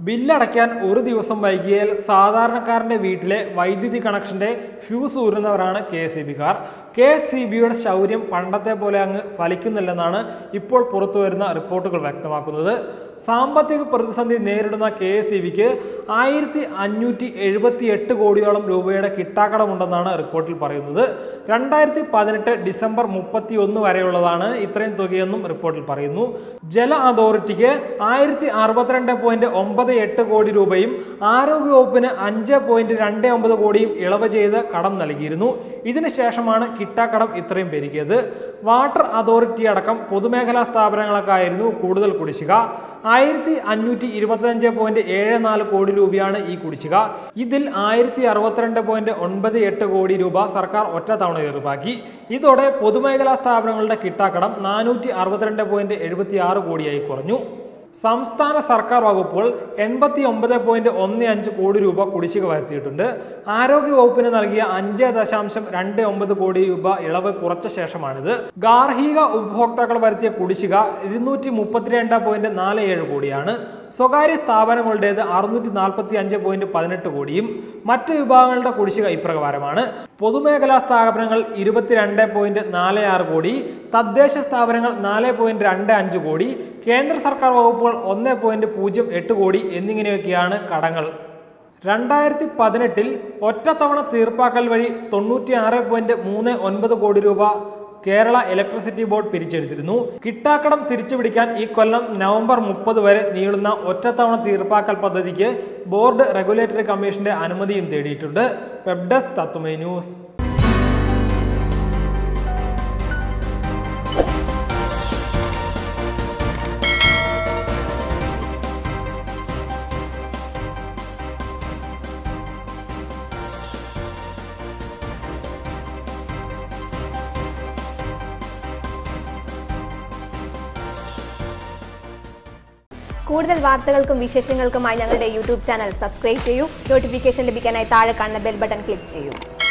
ബില്ലടയ്ക്കാൻ ഒരു ദിവസം വൈകിയാൽ സാധാരണക്കാരന്റെ വീട്ടിലെ വൈദ്യുതി കണക്ഷന്റെ ഫ്യൂസ് ഊരുന്നവരാണ് കെ എസ് ഇ ബിക്കാർ കെ എസ് ഇ ബിയുടെ ശൗര്യം പണ്ടത്തെ പോലെ അങ്ങ് ഫലിക്കുന്നില്ലെന്നാണ് ഇപ്പോൾ പുറത്തു വരുന്ന റിപ്പോർട്ടുകൾ വ്യക്തമാക്കുന്നത് സാമ്പത്തിക പ്രതിസന്ധി നേരിടുന്ന കെ എസ് ഇ ബിക്ക് ആയിരത്തി അഞ്ഞൂറ്റി എഴുപത്തി എട്ട് കോടിയോളം രൂപയുടെ കിട്ടാക്കടമുണ്ടെന്നാണ് റിപ്പോർട്ടിൽ പറയുന്നത് രണ്ടായിരത്തി പതിനെട്ട് ഡിസംബർ മുപ്പത്തി ഒന്ന് വരെയുള്ളതാണ് ഇത്രയും തുകയെന്നും റിപ്പോർട്ടിൽ പറയുന്നു ജല അതോറിറ്റിക്ക് ആയിരത്തി അറുപത്തിരണ്ട് പോയിന്റ് ഒമ്പത് എട്ട് കോടി രൂപയും ആരോഗ്യവകുപ്പിന് അഞ്ച് പോയിന്റ് രണ്ട് ഒമ്പത് കോടിയും ഇളവ് ചെയ്ത് കടം നൽകിയിരുന്നു ഇതിന് ശേഷമാണ് കിട്ടാക്കടം ഇത്രയും പെരുകിയത് വാട്ടർ അതോറിറ്റി അടക്കം പൊതുമേഖലാ സ്ഥാപനങ്ങൾക്കായിരുന്നു കൂടുതൽ കുടിശ്ശിക ആയിരത്തി അഞ്ഞൂറ്റി ഇരുപത്തിയഞ്ച് പോയിന്റ് ഏഴ് നാല് കോടി രൂപയാണ് ഈ കുടിശ്ശിക ഇതിൽ ആയിരത്തി അറുപത്തിരണ്ട് പോയിന്റ് ഒൻപത് എട്ട് കോടി രൂപ സർക്കാർ ഒറ്റത്തവണ തീർപ്പാക്കി ഇതോടെ പൊതുമേഖലാ സ്ഥാപനങ്ങളുടെ കിട്ടാക്കടം നാനൂറ്റി അറുപത്തിരണ്ട് പോയിന്റ് എഴുപത്തി ആറ് കോടിയായി കുറഞ്ഞു സംസ്ഥാന സർക്കാർ വകുപ്പുകൾ എൺപത്തി ഒമ്പത് പോയിന്റ് ഒന്ന് അഞ്ച് കോടി രൂപ കുടിശ്ശിക വരുത്തിയിട്ടുണ്ട് ആരോഗ്യ വകുപ്പിന് നൽകിയ അഞ്ച് ദശാംശം രണ്ട് ഒമ്പത് കോടി രൂപ ഇളവ് കുറച്ച ശേഷമാണിത് ഗാർഹിക ഉപഭോക്താക്കൾ വരുത്തിയ കുടിശ്ശിക ഇരുന്നൂറ്റി മുപ്പത്തിരണ്ട് പോയിന്റ് നാല് ഏഴ് കോടിയാണ് സ്വകാര്യ സ്ഥാപനങ്ങളുടേത് അറുന്നൂറ്റി നാൽപ്പത്തി അഞ്ച് പോയിന്റ് പതിനെട്ട് കോടിയും മറ്റ് വിഭാഗങ്ങളുടെ കുടിശ്ശിക ഇപ്രകാരമാണ് പൊതുമേഖലാ സ്ഥാപനങ്ങൾ ഇരുപത്തിരണ്ട് പോയിന്റ് നാല് ആറ് കോടി തദ്ദേശ സ്ഥാപനങ്ങൾ നാല് പോയിന്റ് രണ്ട് അഞ്ച് കോടി കേന്ദ്ര സർക്കാർ വകുപ്പുകൾ ഒന്ന് പോയിന്റ് പൂജ്യം എട്ട് കോടി എന്നിങ്ങനെയൊക്കെയാണ് കടങ്ങൾ രണ്ടായിരത്തി പതിനെട്ടിൽ ഒറ്റത്തവണ തീർപ്പാക്കൽ വഴി തൊണ്ണൂറ്റി ആറ് പോയിന്റ് മൂന്ന് ഒൻപത് കോടി രൂപ കേരള ഇലക്ട്രിസിറ്റി ബോർഡ് പിരിച്ചെടുത്തിരുന്നു കിട്ടാക്കടം തിരിച്ചുപിടിക്കാൻ ഈ കൊല്ലം നവംബർ മുപ്പത് വരെ നീളുന്ന ഒറ്റത്തവണ തീർപ്പാക്കൽ പദ്ധതിക്ക് ബോർഡ് റെഗുലേറ്ററി കമ്മീഷന്റെ അനുമതിയും തേടിയിട്ടുണ്ട് വെബ്ഡെസ്ക് തത്വമേ ന്യൂസ് കൂടുതൽ വാർത്തകൾക്കും വിശേഷങ്ങൾക്കുമായി ഞങ്ങളുടെ യൂട്യൂബ് ചാനൽ സബ്സ്ക്രൈബ് ചെയ്യൂ നോട്ടിഫിക്കേഷൻ ലഭിക്കാനായി താഴെ കാണുന്ന ബെൽ ബട്ടൺ ക്ലിക്ക് ചെയ്യൂ